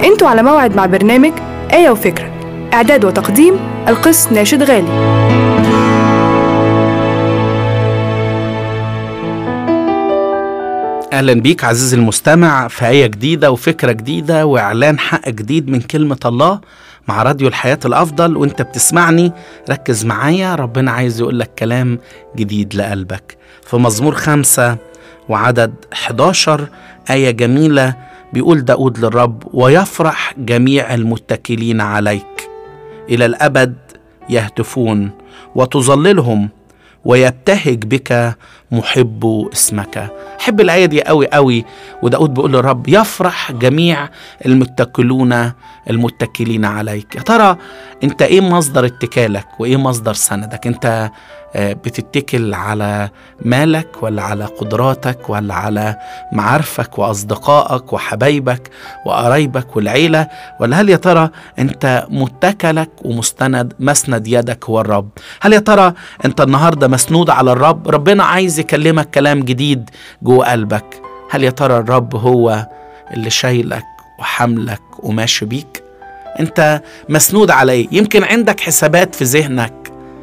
انتوا على موعد مع برنامج آية وفكرة إعداد وتقديم القس ناشد غالي اهلا بيك عزيزي المستمع في آية جديدة وفكرة جديدة واعلان حق جديد من كلمة الله مع راديو الحياة الافضل وانت بتسمعني ركز معايا ربنا عايز يقول لك كلام جديد لقلبك في مزمور خمسة وعدد 11 آية جميلة بيقول داود للرب ويفرح جميع المتكلين عليك إلى الأبد يهتفون وتظللهم ويبتهج بك محب اسمك حب الآية دي قوي قوي وداود بيقول للرب يفرح جميع المتكلون المتكلين عليك يا ترى انت ايه مصدر اتكالك وايه مصدر سندك انت آه، بتتكل على مالك ولا على قدراتك ولا على معارفك واصدقائك وحبايبك وقرايبك والعيله ولا هل يا ترى انت متكلك ومستند مسند يدك هو الرب هل يا ترى انت النهارده مسنود على الرب ربنا عايز يكلمك كلام جديد جوه قلبك هل يا ترى الرب هو اللي شايلك وحملك وماشي بيك انت مسنود عليه يمكن عندك حسابات في ذهنك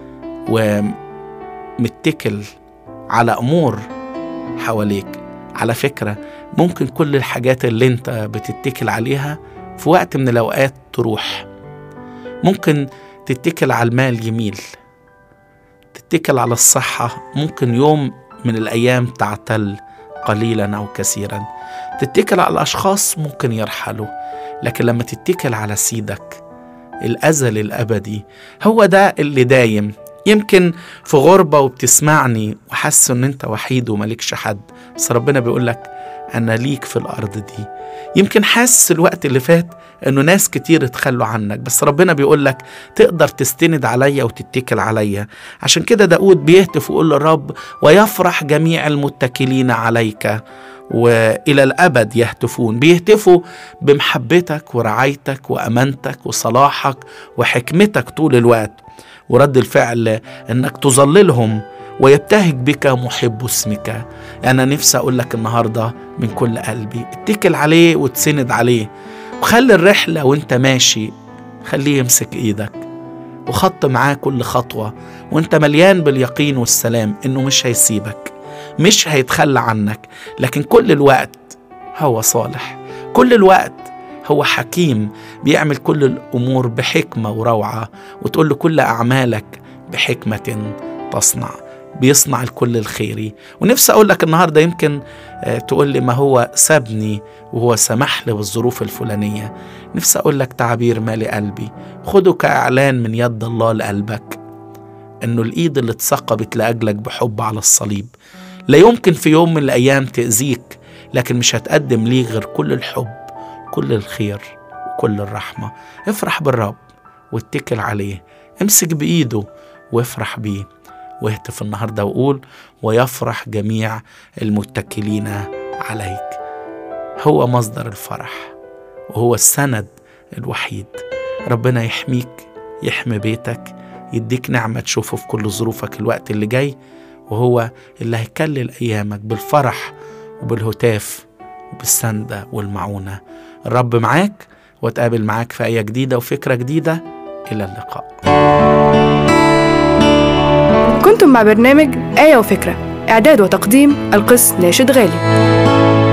ومتكل على امور حواليك على فكره ممكن كل الحاجات اللي انت بتتكل عليها في وقت من الاوقات تروح ممكن تتكل على المال يميل تتكل على الصحه ممكن يوم من الايام تعتل قليلا او كثيرا تتكل على الاشخاص ممكن يرحلوا لكن لما تتكل على سيدك الازل الابدي هو ده اللي دايم يمكن في غربة وبتسمعني وحاسس ان انت وحيد وملكش حد بس ربنا بيقول لك انا ليك في الارض دي يمكن حاسس الوقت اللي فات انه ناس كتير اتخلوا عنك بس ربنا بيقول لك تقدر تستند عليا وتتكل عليا عشان كده داود بيهتف ويقول للرب ويفرح جميع المتكلين عليك والى الابد يهتفون بيهتفوا بمحبتك ورعايتك وامانتك وصلاحك وحكمتك طول الوقت ورد الفعل انك تظللهم ويبتهج بك محب اسمك انا نفسي اقول لك النهارده من كل قلبي اتكل عليه وتسند عليه وخلي الرحله وانت ماشي خليه يمسك ايدك وخط معاه كل خطوه وانت مليان باليقين والسلام انه مش هيسيبك مش هيتخلى عنك لكن كل الوقت هو صالح كل الوقت هو حكيم بيعمل كل الامور بحكمه وروعه وتقول له كل اعمالك بحكمه تصنع بيصنع الكل الخيري ونفسي اقول لك النهارده يمكن آه، تقول لي ما هو سابني وهو سمح لي بالظروف الفلانيه نفسي اقول لك تعبير مالي قلبي خده كاعلان من يد الله لقلبك انه الايد اللي اتثقبت لاجلك بحب على الصليب لا يمكن في يوم من الايام تاذيك لكن مش هتقدم ليه غير كل الحب كل الخير وكل الرحمه افرح بالرب واتكل عليه امسك بايده وافرح بيه واهتف النهارده وقول ويفرح جميع المتكلين عليك هو مصدر الفرح وهو السند الوحيد ربنا يحميك يحمي بيتك يديك نعمة تشوفه في كل ظروفك الوقت اللي جاي وهو اللي هيكلل أيامك بالفرح وبالهتاف وبالسندة والمعونة الرب معاك واتقابل معاك في آية جديدة وفكرة جديدة إلى اللقاء كنتم مع برنامج آية وفكرة إعداد وتقديم القس ناشد غالي